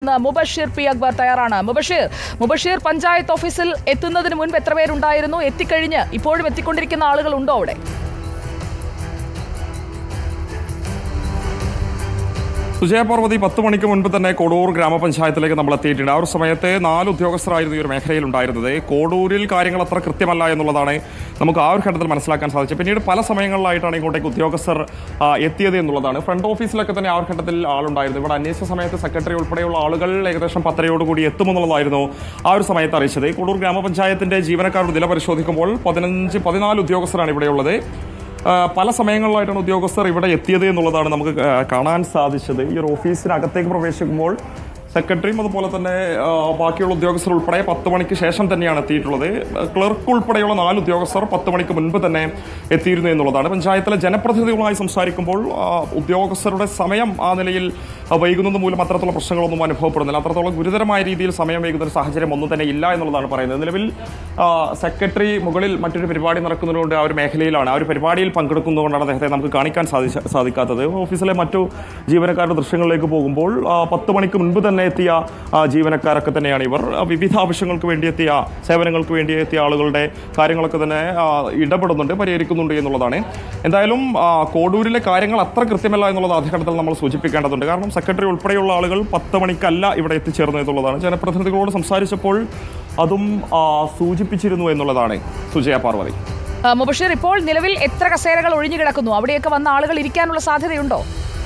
നിന്ന് മുബഷീർ പി അക്ബർ തയ്യാറാണ് മുബഷീർ മുബഷീർ പഞ്ചായത്ത് ഓഫീസിൽ എത്തുന്നതിന് മുൻപ് എത്ര പേരുണ്ടായിരുന്നു എത്തിക്കഴിഞ്ഞ് ഇപ്പോഴും എത്തിക്കൊണ്ടിരിക്കുന്ന ആളുകൾ ഉണ്ടോ അവിടെ സുജയപാർവതി പത്ത് മണിക്ക് മുൻപ് തന്നെ കോടൂർ ഗ്രാമപഞ്ചായത്തിലേക്ക് നമ്മൾ എത്തിയിട്ടുണ്ട് ആ ഒരു സമയത്ത് നാല് ഉദ്യോഗസ്ഥരായിരുന്നു ഈ ഒരു മേഖലയിൽ ഉണ്ടായിരുന്നത് കോടൂരിൽ കാര്യങ്ങൾ അത്ര കൃത്യമല്ല എന്നുള്ളതാണ് നമുക്ക് ആ ഒരു ഘട്ടത്തിൽ മനസ്സിലാക്കാൻ സാധിച്ചത് പിന്നീട് പല സമയങ്ങളിലായിട്ടാണ് ഇങ്ങോട്ടേക്ക് ഉദ്യോഗസ്ഥർ ആ, എത്തിയത് എന്നുള്ളതാണ് ഫ്രണ്ട് ഓഫീസിലൊക്കെ തന്നെ ആ ഒരു ഘട്ടത്തിൽ ആളുണ്ടായിരുന്നു ഇവിടെ അന്വേഷണ സമയത്ത് സെക്രട്ടറി ഉൾപ്പെടെയുള്ള ആളുകൾ ഏകദേശം പത്തരയോടുകൂടി എത്തുമെന്നുള്ളതായിരുന്നു ആ ഒരു സമയത്ത് അറിയിച്ചത് കോടൂർ ഗ്രാമപഞ്ചായത്തിന്റെ ജീവനക്കാരുടെ നില പരിശോധിക്കുമ്പോൾ പതിനഞ്ച് പതിനാല് ഉദ്യോഗസ്ഥരാണ് ഇവിടെയുള്ളത് ആ, പല സമയങ്ങളിലായിട്ടാണ് ഉദ്യോഗസ്ഥർ ഇവിടെ എത്തിയത് എന്നുള്ളതാണ് നമുക്ക് ആ, കാണാൻ സാധിച്ചത് ഈ ഒരു ഓഫീസിനകത്തേക്ക് പ്രവേശിക്കുമ്പോൾ സെക്രട്ടറിയും അതുപോലെ തന്നെ ആ, ബാക്കിയുള്ള ഉദ്യോഗസ്ഥർ ഉൾപ്പെടെ പത്ത് മണിക്ക് ശേഷം തന്നെയാണ് എത്തിയിട്ടുള്ളത് ക്ലർക്ക് ഉൾപ്പെടെയുള്ള നാല് ഉദ്യോഗസ്ഥർ പത്ത് മണിക്ക് മുൻപ് തന്നെ എത്തിയിരുന്നു എന്നുള്ളതാണ് പഞ്ചായത്തിലെ ജനപ്രതിനിധികളുമായി സംസാരിക്കുമ്പോൾ ആ, ഉദ്യോഗസ്ഥരുടെ സമയം ആ നിലയിൽ ആ, വൈകുന്നത് മൂലം അത്തരത്തിലുള്ള പ്രശ്നങ്ങളൊന്നും അനുഭവപ്പെടുന്നില്ല അത്രത്തോളം ഗുരുതരമായ രീതിയിൽ സമയം വൈകുന്ന ഒരു സാഹചര്യം ഒന്നും തന്നെ ഇല്ല എന്നുള്ളതാണ് പറയുന്നത് നിലവിൽ ആ, സെക്രട്ടറി മുകളിൽ മറ്റൊരു പരിപാടി നടക്കുന്നതുകൊണ്ട് ആ ഒരു മേഖലയിലാണ് ആ ഒരു പരിപാടിയിൽ പങ്കെടുക്കുന്നതുകൊണ്ടാണ് അദ്ദേഹത്തെ നമുക്ക് കാണിക്കാൻ സാധിച്ച സാധിക്കാത്തത് ഓഫീസിലെ മറ്റു ജീവനക്കാരുടെ ദൃശ്യങ്ങളിലേക്ക് പോകുമ്പോൾ ആ, പത്ത് മണിക്ക് മുൻപ് തന്നെ എത്തിയ ആ, ജീവനക്കാരൊക്കെ തന്നെയാണ് ഇവർ ആ, വിവിധ ആവശ്യങ്ങൾക്ക് വേണ്ടി എത്തിയ സേവനങ്ങൾക്ക് വേണ്ടി എത്തിയ ആളുകളുടെ കാര്യങ്ങളൊക്കെ തന്നെ ആ, ഇടപെടുന്നുണ്ട് പരിഹരിക്കുന്നുണ്ട് എന്നുള്ളതാണ് എന്തായാലും ആ, കോഡൂരിലെ കാര്യങ്ങൾ അത്ര കൃത്യമല്ല എന്നുള്ളത് ആദ്യഘട്ടത്തിൽ നമ്മൾ സൂചിപ്പിക്കേണ്ടതുണ്ട് കാരണം സെക്രട്ടറി ഉൾപ്പെടെയുള്ള ആളുകൾ പത്ത് മണിക്കല്ല ഇവിടെ എത്തിച്ചേർന്നത് എന്നുള്ളതാണ് ജനപ്രതിനിധികളോട് സംസാരിച്ചപ്പോൾ അതും ആ, സൂചിപ്പിച്ചിരുന്നു എന്നുള്ളതാണ് സുജയ പാർവതി ആ, മുബഷീർ ഇപ്പോൾ നിലവിൽ എത്ര കസേരകൾ ഒഴിഞ്ഞു കിടക്കുന്നു അവിടെയൊക്കെ വന്ന ആളുകൾ ഇരിക്കാനുള്ള സാധ്യതയുണ്ടോ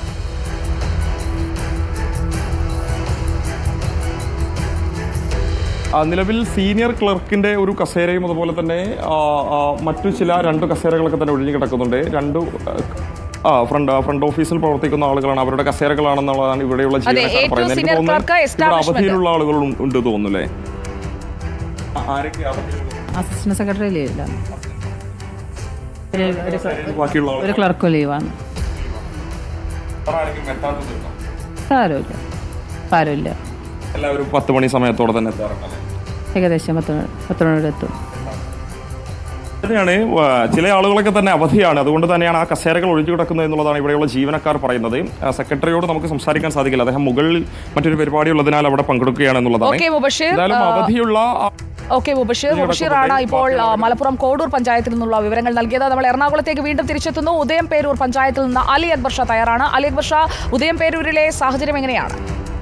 ആ, നിലവിൽ സീനിയർ ക്ലർക്കിന്റെ ഒരു കസേരയും അതുപോലെ തന്നെ ആ, ആ, മറ്റു ചില രണ്ട് കസേരകളൊക്കെ തന്നെ ഒഴിഞ്ഞു കിടക്കുന്നുണ്ട് രണ്ടു ആ ഫ്രണ്ട് ഫ്രണ്ട് ഓഫീസിൽ പ്രവർത്തിക്കുന്ന ആളുകളാണ് അവരുടെ കസേരകളാണെന്നുള്ളതാണ് ഇവിടെയുള്ള ജീവനക്കാർ ഏറ്റവും പറയുന്നത് എനിക്ക് senior തോന്നുന്നു clerk ഇവിടെ establishment. അവധിയിലുള്ള ആളുകൾ ഉണ്ട് തോന്നുന്നു അല്ലേ ആരൊക്കെ അവധിയിലുള്ള? അസിസ്റ്റന്റ് സെക്രട്ടറി ലീവിലാണ് ഒരു ഒരു- ബാക്കിയുള്ള ആളുകൾ ഒരു ക്ലർക്ക് ലീവാണ് വേറെ ആരെങ്കിലും എത്താത്തതുണ്ടോ? സാരമില്ല സാരമില്ല എല്ലാവരും പത്ത് മണി സമയത്തോടെ തന്നെ എത്താറുണ്ടല്ലേ ഏകദേശം പത്ത് മണി പത്ത് മണിയോടെ എത്തും തന്നെയാണ് ആ, ചില ആളുകളൊക്കെ തന്നെ അവധിയാണ് അതുകൊണ്ട് തന്നെയാണ് ആ കസേരകൾ ഒഴിഞ്ഞു കിടക്കുന്നത് എന്നുള്ളതാണ് ഇവിടെയുള്ള ജീവനക്കാർ പറയുന്നത് ആ, സെക്രട്ടറിയോട് നമുക്ക് സംസാരിക്കാൻ സാധിക്കില്ല അദ്ദേഹം മുകളിൽ മറ്റൊരു പരിപാടി ഉള്ളതിനാൽ അവിടെ പങ്കെടുക്കുകയാണ് എന്നുള്ളതാണ് ഓക്കെ മുബഷീർ എന്തായാലും ആ, അവധിയുള്ള ആ- ഓക്കെ മുബഷീർ മുബഷീറാണ് ഇപ്പോൾ ആ, മലപ്പുറം കോഡൂർ പഞ്ചായത്തിൽ നിന്നുള്ള വിവരങ്ങൾ നൽകിയത് നമ്മൾ എറണാകുളത്തേക്ക് വീണ്ടും തിരിച്ചെത്തുന്നു ഉദയം പേരൂർ പഞ്ചായത്തിൽ നിന്ന് അലി അക്ബർ ഷാ തയ്യാറാണ് അലി അക്ബർ ഷാ ഉദയം പേരൂരിലെ സാഹചര്യം എങ്ങനെയാണ്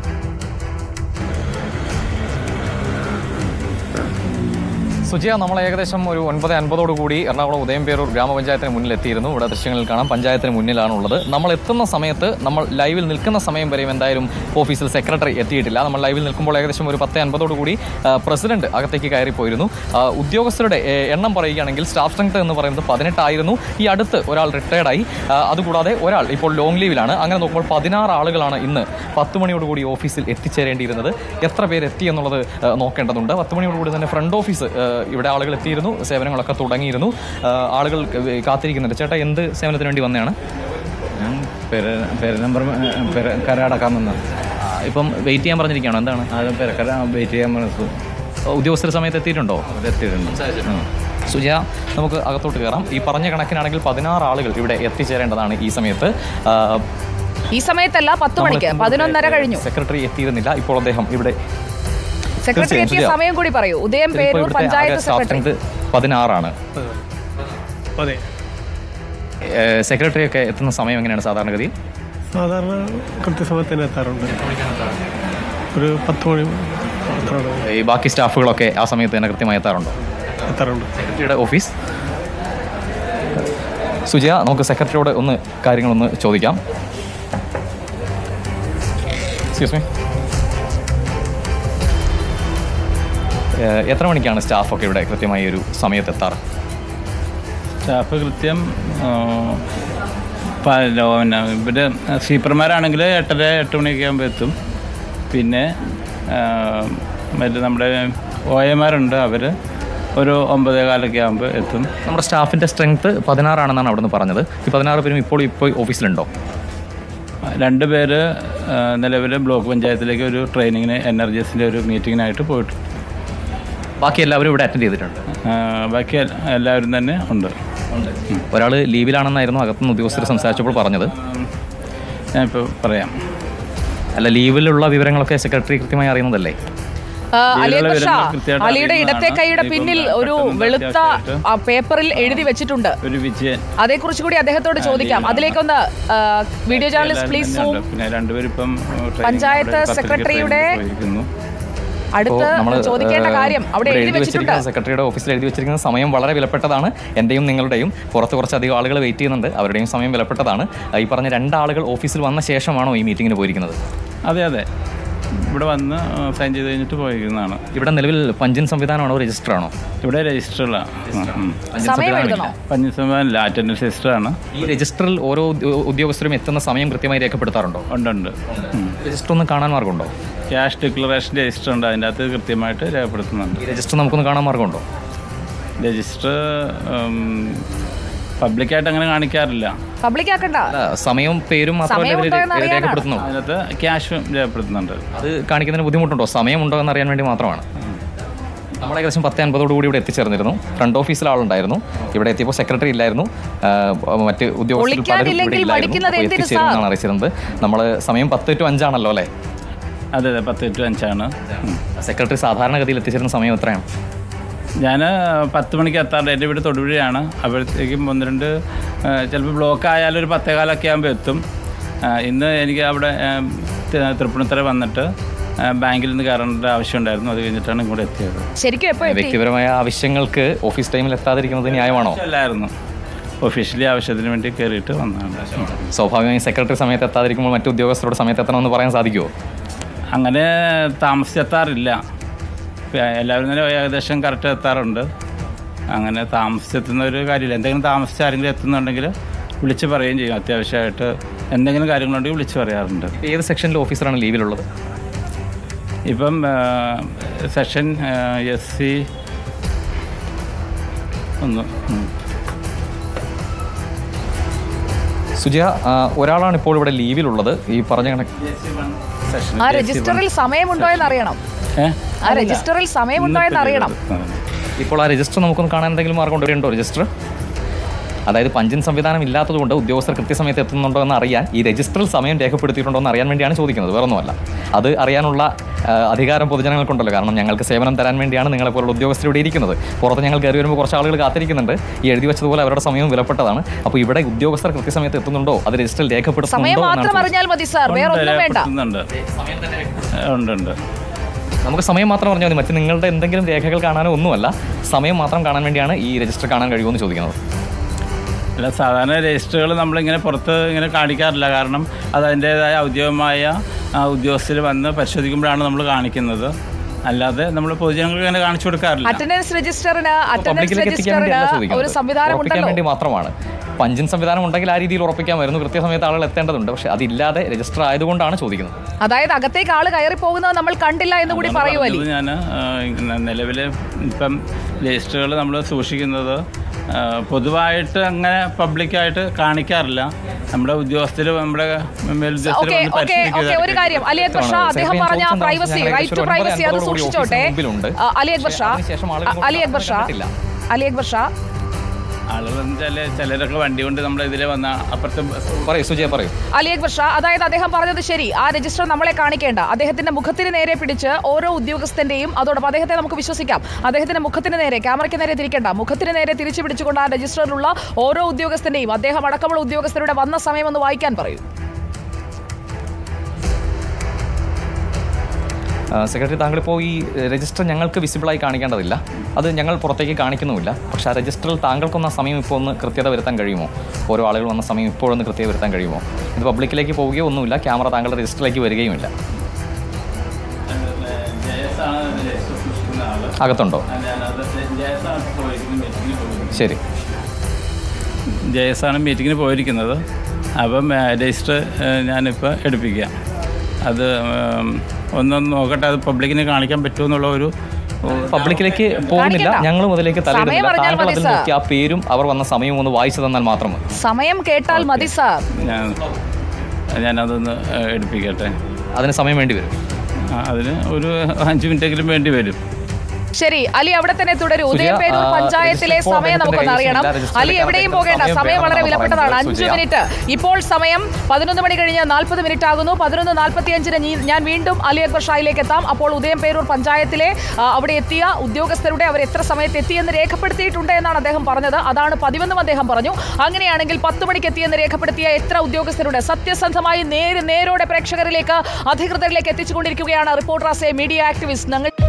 സുജിയ നമ്മൾ ഏകദേശം ഒരു ഒൻപത് അൻപതോട് കൂടി എറണാകുളം ഉദയംപേരൂർ ഗ്രാമപഞ്ചായത്തിന് മുന്നിൽ എത്തിയിരുന്നു ഇവിടെ ദൃശ്യങ്ങളിൽ കാണാം പഞ്ചായത്തിന് മുന്നിലാണ് ഉള്ളത് നമ്മൾ എത്തുന്ന സമയത്ത് നമ്മൾ ലൈവിൽ നിൽക്കുന്ന സമയം വരെയും എന്തായാലും ഓഫീസിൽ സെക്രട്ടറി എത്തിയിട്ടില്ല നമ്മൾ ലൈവിൽ നിൽക്കുമ്പോൾ ഏകദേശം ഒരു പത്ത് അൻപതോട് കൂടി ആ, പ്രസിഡന്റ് അകത്തേക്ക് കയറിപ്പോയിരുന്നു ആ, ഉദ്യോഗസ്ഥരുടെ ഏ, എണ്ണം പറയുകയാണെങ്കിൽ സ്റ്റാഫ് സ്ട്രെങ്ത് എന്ന് പറയുന്നത് പതിനെട്ടായിരുന്നു ഈ അടുത്ത് ഒരാൾ റിട്ടയർഡായി ആ, അതുകൂടാതെ ഒരാൾ ഇപ്പോൾ ലോങ് ലീവിലാണ് അങ്ങനെ നോക്കുമ്പോൾ പതിനാറ് ആളുകളാണ് ഇന്ന് പത്ത് മണിയോടുകൂടി ഓഫീസിൽ എത്തിച്ചേരേണ്ടിയിരുന്നത് എത്ര പേര് എത്തി എന്നുള്ളത് ആ, നോക്കേണ്ടതുണ്ട് പത്ത് മണിയോടുകൂടി തന്നെ ഫ്രണ്ട് ഓഫീസ് ആ, ഇവിടെ ആളുകൾ എത്തിയിരുന്നു സേവനങ്ങളൊക്കെ തുടങ്ങിയിരുന്നു ആ, ആളുകൾ ക- കാത്തിരിക്കുന്നുണ്ട് ചേട്ടാ എന്ത് സേവനത്തിന് വേണ്ടി വന്നതാണ് ഞാൻ പെര പെര നമ്പർ പെര കര അടക്കാൻ വന്നത് ആ, ഇപ്പം വെയിറ്റ് ചെയ്യാൻ പറഞ്ഞിരിക്കുകയാണോ എന്താണ് അത് പെരക്കര വെയിറ്റ് ചെയ്യാൻ മനസ്സ് ഉദ്യോഗസ്ഥർ സമയത്ത് എത്തിയിട്ടുണ്ടോ എത്തിയിട്ടുണ്ട് ഉം. സുജയ നമുക്ക് അകത്തോട്ട് കയറാം ഈ പറഞ്ഞ കണക്കിനാണെങ്കിൽ പതിനാറ് ആളുകൾ ഇവിടെ എത്തിച്ചേരേണ്ടതാണ് ഈ സമയത്ത് ആ, ഈ സമയത്തല്ല പത്ത് നമ്മൾ മണിക്ക് എത്തുമ്പോൾ പതിനൊന്നര കഴിഞ്ഞു സെക്രട്ടറി എത്തിയിരുന്നില്ല ഇപ്പോൾ അദ്ദേഹം ഇവിടെ സെക്രട്ടറി തീർച്ചയായും, എത്തിയ ശരിയാ. സമയം കൂടി പറയൂ ഉദയം ഇപ്പോൾ പേരൂർ ഇവിടുത്തെ ആകെ പഞ്ചായത്ത് സ്റ്റാഫ് സെക്രട്ടറി സ്ട്രെങ്ത് പതിനാറാണ് അതെ ഏഹ് സെക്രട്ടറി ഒക്കെ എത്തുന്ന സമയം എങ്ങനെയാണ് സാധാരണഗതി സാധാരണ കൃത്യസമയത്ത് തന്നെ എത്താറുണ്ട് ഒരു പത്ത് മണി അത്രയാണ് ഈ ബാക്കി സ്റ്റാഫുകളൊക്കെ ആ സമയത്ത് തന്നെ കൃത്യമായി എത്താറുണ്ടോ എത്താറുണ്ട് സെക്രട്ടറിയുടെ ഓഫീസ് സുജയ നമുക്ക് സെക്രട്ടറിയോട് ഒന്ന് കാര്യങ്ങളൊന്ന് ചോദിക്കാം എക്സ്ക്യൂസ് മീ എത്ര മണിക്കാണ് സ്റ്റാഫൊക്കെ ഇവിടെ കൃത്യമായി ഒരു സമയത്ത് എത്താറ് സ്റ്റാഫ് കൃത്യം ആ, പ- ലോ- പിന്നെ ഇവിടെ സ്വീപ്പർമാരാണെങ്കിൽ എട്ടര എട്ട് മണിയൊക്കെ ആകുമ്പോൾ എത്തും പിന്നെ ആ, മറ്റേ നമ്മുടെ ഒ എമാരുണ്ട് അവർ ഒരു ഒമ്പതേ കാലൊക്കെ ആകുമ്പോൾ എത്തും നമ്മുടെ സ്റ്റാഫിൻ്റെ സ്ട്രെങ്ത് പതിനാറാണെന്നാണ് അവിടെ നിന്ന് പറഞ്ഞത് ഈ പതിനാറ് പേരും ഇപ്പോൾ ഇപ്പോൾ ഓഫീസിലുണ്ടോ രണ്ട് പേര് നിലവിൽ ബ്ലോക്ക് പഞ്ചായത്തിലേക്ക് ഒരു ട്രെയിനിങ്ങിന് എൻ ആർ ജി എസിൻ്റെ ഒരു മീറ്റിങ്ങിനായിട്ട് പോയിട്ടുണ്ട് ബാക്കി എല്ലാവരും ഇവിടെ അറ്റൻഡ് ചെയ്തിട്ടുണ്ട് ആ, ബാക്കി എൽ- എല്ലാവരും തന്നെ ഉണ്ട് ഒരാൾ ലീവിലാണെന്നായിരുന്നു അകത്തുനിന്ന് ഉദ്യോഗസ്ഥർ സംസാരിച്ചപ്പോൾ പറഞ്ഞത് ഞാനിപ്പോൾ പറയാം അല്ല ലീവിലുള്ള വിവരങ്ങളൊക്കെ സെക്രട്ടറി കൃത്യമായി അറിയുന്നതല്ലേ ആ, അലി ഇതിലുള്ള അക്ബർ ഷാ വിവരങ്ങൾ കൃത്യമായിട്ട് അലിയുടെ ഇടത്തെ അറിയുന്നതാണ്. കൈയുടെ ഇപ്പം പിന്നിൽ ഒരു പെട്ടെന്ന് വെളുത്ത അത്യാവശ്യമായിട്ട് ആ, പേപ്പറിൽ എഴുതി വെച്ചിട്ടുണ്ട് ഒരു വിജയൻ അതേക്കുറിച്ച് കൂടി അദ്ദേഹത്തോട് ചോദിക്കാം ലീവിലാണ്. അതിലേക്കൊന്ന് ആ, വീഡിയോ ജേർണലിസ്റ്റ് പ്ലീസ് സൂം പിന്നെ രണ്ടുപേരും ഇപ്പം ട്രെയിനിങ് പഞ്ചായത്ത് അവിടെ പത്രിക സെക്രട്ടറിയുടെ ട്രെയിനിങ് പോയിരിക്കുന്നു. അടുത്ത് ചോദിക്കേണ്ട കാര്യം അവിടെ എഴുതി വെച്ചിട്ടുണ്ട് വെച്ചിരിക്കുന്ന സെക്രട്ടറിയുടെ ഓഫീസിൽ എഴുതി വെച്ചിരിക്കുന്ന സമയം വളരെ വിലപ്പെട്ടതാണ് എൻ്റെയും നിങ്ങളുടെയും പുറത്ത് കുറച്ചധികം ആളുകൾ വെയിറ്റ് ചെയ്യുന്നുണ്ട് അവരുടെയും സമയം വിലപ്പെട്ടതാണ് ഈ പറഞ്ഞ രണ്ടാളുകൾ ഓഫീസിൽ വന്ന ശേഷമാണോ ഈ മീറ്റിങ്ങിന് പോയിരിക്കുന്നത് അതെ അതെ ഇവിടെ വന്ന് സൈൻ ചെയ്ത് കഴിഞ്ഞിട്ട് പോയിരിക്കുന്നതാണ് ഇവിടെ നിലവിൽ പഞ്ചിൻ സംവിധാനമാണോ രജിസ്റ്റർ ആണോ ഇവിടെ രജിസ്റ്ററിലാണ് പഞ്ചിൻ സമയം സംവിധാനമില്ല. എഴുതണോ പഞ്ചസംവിധാനമില്ല അറ്റൻഡൻസ് രജിസ്റ്ററാണ് ഈ രജിസ്റ്ററിൽ ഓരോ ഉദ്യോ- ഉദ്യോഗസ്ഥരും എത്തുന്ന സമയം കൃത്യമായി രേഖപ്പെടുത്താറുണ്ടോ ഉണ്ട് ഉണ്ട് രജിസ്റ്റർ ഒന്ന് കാണാൻ മാർഗമുണ്ടോ ക്യാഷ് ഡിക്ലറേഷൻ രജിസ്റ്റർ ഉണ്ട് അതിൻ്റെ അകത്ത് കൃത്യമായിട്ട് രേഖപ്പെടുത്തുന്നുണ്ട് ഈ രജിസ്റ്റർ നമുക്കൊന്ന് കാണാൻ മാർഗമുണ്ടോ രജിസ്റ്റർ പബ്ലിക്കായിട്ട് അങ്ങനെ കാണിക്കാറില്ല പബ്ലിക് ആക്കണ്ട അല്ല സമയവും പേരും മാത്രമല്ല സമയം ഇതിൽ ഉണ്ടോ എന്ന് അറിയാനാണ്. രേഖപ്പെടുത്തുന്നു അതിനകത്ത് ക്യാഷ് രേഖപ്പെടുത്തുന്നുണ്ട് അത് കാണിക്കുന്നതിന് ബുദ്ധിമുട്ടുണ്ടോ സമയമുണ്ടോ എന്ന് അറിയാൻ വേണ്ടി മാത്രമാണ് നമ്മൾ ഏകദേശം പത്ത് അൻപതോട് കൂടി ഇവിടെ എത്തിച്ചേർന്നിരുന്നു ഫ്രണ്ട് ഓഫീസിൽ ആളുണ്ടായിരുന്നു ഇവിടെ എത്തിയപ്പോൾ സെക്രട്ടറി ഇല്ലായിരുന്നു ആ, മറ്റ് ഉദ്യോഗസ്ഥർ പലരും ഇവിടെ ഒളിക്കാനില്ലെങ്കിൽ ഇല്ലായിരുന്നു മടിക്കുന്നത് അപ്പോൾ എന്തിന് എത്തിച്ചേരുമെന്നാണ് അറിയിച്ചിരുന്നത് നമ്മൾ സമയം പത്ത് ടു അഞ്ചാണല്ലോ അല്ലേ അതെ അതെ പത്ത് ടു അഞ്ചാണ് ഉം. സെക്രട്ടറി സാധാരണഗതിയിൽ എത്തിച്ചേരുന്ന സമയം എത്രയാണ് ഞാൻ പത്ത് മണിക്ക് എത്താറുണ്ട് എൻ്റെ വീട് തൊടുപുഴയാണ് അപ്പോഴത്തേക്കും ഒന്ന് രണ്ട് ചിലപ്പോൾ ബ്ലോക്ക് ആയാലും ഒരു പത്തേകാലൊക്കെ ആകുമ്പോൾ എത്തും ആ, ഇന്ന് എനിക്ക് അവിടെ ആ, തി- തൃപ്പൂണിത്തറ വന്നിട്ട് ആ, ബാങ്കിൽ നിന്ന് കയറേണ്ട ആവശ്യമുണ്ടായിരുന്നു അത് കഴിഞ്ഞിട്ടാണ് ഇങ്ങോട്ട് എത്തിയത് ശരിക്കും എപ്പോ എത്തി വ്യക്തിപരമായ ആവശ്യങ്ങൾക്ക് ഓഫീസ് ടൈമിൽ എത്താതിരിക്കുന്നത് ന്യായമാണോ അല്ലായിരുന്നു ഒഫീഷ്യലി ആവശ്യത്തിന് വേണ്ടി കയറിയിട്ട് വന്നതാണ് സ്വാഭാവികമായും സെക്രട്ടറി സമയത്ത് എത്താതിരിക്കുമ്പോൾ മറ്റു ഉദ്യോഗസ്ഥരോട് സമയത്ത് എത്തണമെന്ന് പറയാൻ സാധിക്കുമോ അങ്ങനെ താമസിച്ചെത്താറില്ല ഇപ്പം എല്ലാവരും തന്നെ ഏകദേശം കറക്റ്റ് എത്താറുണ്ട് അങ്ങനെ താമസിച്ചെത്തുന്ന ഒരു കാര്യമില്ല എന്തെങ്കിലും താമസിച്ച് ആരെങ്കിലും എത്തുന്നുണ്ടെങ്കിൽ വിളിച്ച് പറയുകയും ചെയ്യും അത്യാവശ്യമായിട്ട് എന്തെങ്കിലും കാര്യങ്ങളുണ്ടെങ്കിൽ വിളിച്ച് പറയാറുണ്ട് ഏത് സെക്ഷനിൽ ഓഫീസറാണ് ലീവിലുള്ളത് ഇപ്പം സെഷൻ എസ് സി ഒന്ന് ഉം. സുജയ ആ, ഒരാളാണ് ഇപ്പോൾ ഇവിടെ ലീവിലുള്ളത് ഈ പറഞ്ഞ കണക്ക് സെഷൻ ആ രജിസ്റ്ററിൽ സമയമുണ്ടോ എന്ന് അറിയണം ഏ? ആ രജിസ്റ്ററിൽ സമയമുണ്ടോ എന്ന് അറിയണം ഇപ്പോൾ ആ രജിസ്റ്റർ നമുക്കൊന്ന് കാണാൻ എന്തെങ്കിലും മാർഗം ഉണ്ടോ രജിസ്റ്റർ അതായത് പഞ്ചിൻ സംവിധാനം ഇല്ലാത്തതുകൊണ്ട് ഉദ്യോഗസ്ഥർ കൃത്യസമയത്ത് എത്തുന്നുണ്ടോ എന്ന് അറിയാൻ ഈ രജിസ്റ്ററിൽ സമയം രേഖപ്പെടുത്തിയിട്ടുണ്ടോ എന്ന് അറിയാൻ വേണ്ടിയാണ് ചോദിക്കുന്നത് വേറൊന്നുമല്ല അത് അറിയാനുള്ള ആ, അധികാരം പൊതുജനങ്ങൾക്കുണ്ടല്ലോ കാരണം ഞങ്ങൾക്ക് സേവനം തരാൻ വേണ്ടിയാണ് നിങ്ങളെപ്പോലുള്ള ഉദ്യോഗസ്ഥർ ഇവിടെ ഇരിക്കുന്നത് പുറത്ത് ഞങ്ങൾ കയറി വരുമ്പോൾ കുറച്ച് ആളുകൾ കാത്തിരിക്കുന്നുണ്ട് ഈ എഴുതി വെച്ചതുപോലെ അവരുടെ സമയവും വിലപ്പെട്ടതാണ് അപ്പോൾ ഇവിടെ ഉദ്യോഗസ്ഥർ കൃത്യസമയത്ത് എത്തുന്നുണ്ടോ അത് രജിസ്റ്ററിൽ സമയം രേഖപ്പെടുത്തുന്നുണ്ടോ മാത്രം എന്നാണ് അറിഞ്ഞാൽ മതി സാർ വേറെ ഒന്നും വേണ്ട രേഖപ്പെടുത്തുന്നുണ്ട് ഉണ്ട് ഉണ്ട് നമുക്ക് സമയം മാത്രം പറഞ്ഞാൽ മതി മറ്റ് നിങ്ങളുടെ എന്തെങ്കിലും രേഖകൾ കാണാനോ ഒന്നുമല്ല സമയം മാത്രം കാണാൻ വേണ്ടിയാണ് ഈ രജിസ്റ്റർ കാണാൻ കഴിയുമെന്ന് ചോദിക്കുന്നത് അല്ല സാധാരണ രജിസ്റ്ററുകൾ നമ്മളിങ്ങനെ പുറത്ത് ഇങ്ങനെ കാണിക്കാറില്ല കാരണം അത് അതിൻ്റേതായ ഔദ്യോഗികമായ ആ, ഉദ്യോഗസ്ഥർ വന്ന് പരിശോധിക്കുമ്പോഴാണ് നമ്മൾ കാണിക്കുന്നത് അല്ലാതെ നമ്മൾ പൊതുജനങ്ങൾക്ക് ഇങ്ങനെ കാണിച്ചു കൊടുക്കാറില്ല അറ്റൻഡൻസ് രജിസ്റ്ററിന് അറ്റൻഡൻസ് പബ്ലിക്കിലേക്ക് എത്തിക്കാൻ രജിസ്റ്ററിന് വേണ്ടിയല്ല ഒരു ചോദിക്കുന്നത് സംവിധാനം ഉറപ്പിക്കാൻ ഉണ്ടല്ലോ വേണ്ടി മാത്രമാണ് പഞ്ചിൻ സംവിധാനം ഉണ്ടെങ്കിൽ ആ രീതിയിൽ ഉറപ്പിക്കാമായിരുന്നു കൃത്യസമയത്ത് ആളുകൾ എത്തേണ്ടതുണ്ട് പക്ഷെ അതില്ലാതെ രജിസ്റ്റർ ആയതുകൊണ്ടാണ് ചോദിക്കുന്നത് അതായത് അകത്തേക്ക് ആള് കയറി പോകുന്നത് നമ്മൾ കണ്ടില്ല എന്ന് കൂടി പറയുമല്ലേ ഞാൻ നിലവിൽ ഇപ്പം രജിസ്റ്ററുകൾ നമ്മൾ സൂക്ഷിക്കുന്നത് ആ, പൊതുവായിട്ട് അങ്ങനെ പബ്ലിക്കായിട്ട് കാണിക്കാറില്ല നമ്മുടെ ഉദ്യോഗസ്ഥർ നമ്മുടെ മേലുദ്യോഗസ്ഥർ ഓക്കെ വന്ന് ഓക്കെ ഓക്കെ ഒരു കാര്യം അലി അക്ബർ ഷാ അദ്ദേഹം പറഞ്ഞ പ്രൈവസി റൈറ്റ് ടു പ്രൈവസി അത് സൂക്ഷിച്ചോട്ടെ ആ, അലി അക്ബർ ഷാ ആ, അലി അക്ബർ ഷാ അലി അക്ബർ ഷാ ആളുകൾ വെച്ചാൽ ചിലരൊക്കെ വണ്ടി കൊണ്ട് നമ്മുടെ ഇതിലെ വന്ന അപ്പുറത്തെ ബസ് പറയൂ സുജയ പറയൂ അലി അക്ബർ ഷാ അതായത് അദ്ദേഹം പറഞ്ഞത് ശരി ആ രജിസ്റ്റർ നമ്മളെ കാണിക്കേണ്ട അദ്ദേഹത്തിന്റെ മുഖത്തിന് നേരെ പിടിച്ച് ഓരോ ഉദ്യോഗസ്ഥന്റെയും അതോടൊപ്പം അദ്ദേഹത്തെ നമുക്ക് വിശ്വസിക്കാം അദ്ദേഹത്തിന്റെ മുഖത്തിന് നേരെ ക്യാമറയ്ക്ക് നേരെ തിരിക്കേണ്ട മുഖത്തിന് നേരെ തിരിച്ചു പിടിച്ചുകൊണ്ട് ആ രജിസ്റ്ററിലുള്ള ഓരോ ഉദ്യോഗസ്ഥന്റെയും അദ്ദേഹം അടക്കമുള്ള ഉദ്യോഗസ്ഥരുടെ വന്ന സമയം ഒന്ന് വായിക്കാൻ പറയൂ ആ, സെക്രട്ടറി താങ്കൾ ഇപ്പോൾ ഈ രജിസ്റ്റർ ഞങ്ങൾക്ക് വിസിബിളായി കാണിക്കേണ്ടതില്ല അത് ഞങ്ങൾ പുറത്തേക്ക് കാണിക്കുന്നുമില്ല പക്ഷേ ആ രജിസ്റ്ററിൽ താങ്കൾക്കൊന്ന സമയം ഇപ്പോൾ ഒന്ന് കൃത്യത വരുത്താൻ കഴിയുമോ ഓരോ ആളുകൾ വന്ന സമയം ഇപ്പോഴൊന്ന് കൃത്യത വരുത്താൻ കഴിയുമോ ഇത് പബ്ലിക്കിലേക്ക് പോവുകയോ ഒന്നുമില്ല ക്യാമറ താങ്കളുടെ രജിസ്റ്ററിലേക്ക് വരികയുമില്ല ജയസാണ് രജിസ്റ്റർ സൂക്ഷിക്കുന്ന ആള് അകത്തുണ്ടോ ഞാനത് ജയസാണ് പോയിരിക്കുന്നത് മീറ്റിങ്ങിന് പോയിരിക്കുന്നത് ശരി ജയസാണ് മീറ്റിങ്ങിന് പോയിരിക്കുന്നത് അപ്പം ആ, രജിസ്റ്റർ ആ, ഞാനിപ്പോൾ എടുപ്പിക്കാം അത് ഉം, ഒന്നൊന്ന് നോക്കട്ടെ അത് പബ്ലിക്കിന് കാണിക്കാൻ പറ്റുമോ എന്നുള്ള ഒരു പബ്ലിക്കിലേക്ക് പോകുന്നില്ല കാണിക്കണ്ട. ഞങ്ങൾ മുതലേക്ക് സമയം തലയിടുന്നില്ല അറിഞ്ഞാൽ താങ്കൾ മതി, അതിൽ സർ. നോക്കി ആ പേരും അവർ വന്ന സമയവും ഒന്ന് വായിച്ചു തന്നാൽ മാത്രം മതി സമയം കേട്ടാൽ മതി സാർ ഞാൻ ഞാനതൊന്ന് ആ, എടുപ്പിക്കട്ടെ അതിന് സമയം വേണ്ടി വരും ആ, അതിന് ഒരു അഞ്ച് മിനിറ്റെങ്കിലും വേണ്ടി വരും ശരി അലി അവിടെ തന്നെ തുടരൂ സുജയ, ഉദയംപേരൂർ ആ, പഞ്ചായത്തിലെ രജിസ്റ്റർ സമയം ഇപ്പോൾ നമുക്കൊന്ന് അറിയണം രജിസ്റ്റർ ചെയ്തില്ല. അലി എവിടെയും രജിസ്റ്റർ പോകേണ്ട സമയം സമയം വളരെ വേണമെന്നാണ് വിലപ്പെട്ടതാണ് പറയുന്നത് അഞ്ചു സുജയ. മിനിറ്റ് ഇപ്പോൾ സമയം പതിനൊന്ന് മണി കഴിഞ്ഞ് നാൽപ്പത് മിനിറ്റ് ആകുന്നു പതിനൊന്ന് നാൽപ്പത്തിയഞ്ചിന് നീ- ഞാൻ വീണ്ടും അലി അക്ബർ ഷായിലേക്ക് എത്താം അപ്പോൾ ഉദയംപേരൂർ പഞ്ചായത്തിലെ ആ, അവിടെ എത്തിയ ഉദ്യോഗസ്ഥരുടെ അവർ എത്ര സമയത്ത് എത്തിയെന്ന് രേഖപ്പെടുത്തിയിട്ടുണ്ട് എന്നാണ് അദ്ദേഹം പറഞ്ഞത് അതാണ് പതിവെന്നും അദ്ദേഹം പറഞ്ഞു അങ്ങനെയാണെങ്കിൽ പത്ത് മണിക്ക് എത്തിയെന്ന് രേഖപ്പെടുത്തിയ എത്ര ഉദ്യോഗസ്ഥരുടെ സത്യസന്ധമായി നേര് നേരോടെ പ്രേക്ഷകരിലേക്ക് അധികൃതരിലേക്ക് എത്തിച്ചുകൊണ്ടിരിക്കുകയാണ് reporter as a media activist ഞങ്ങൾ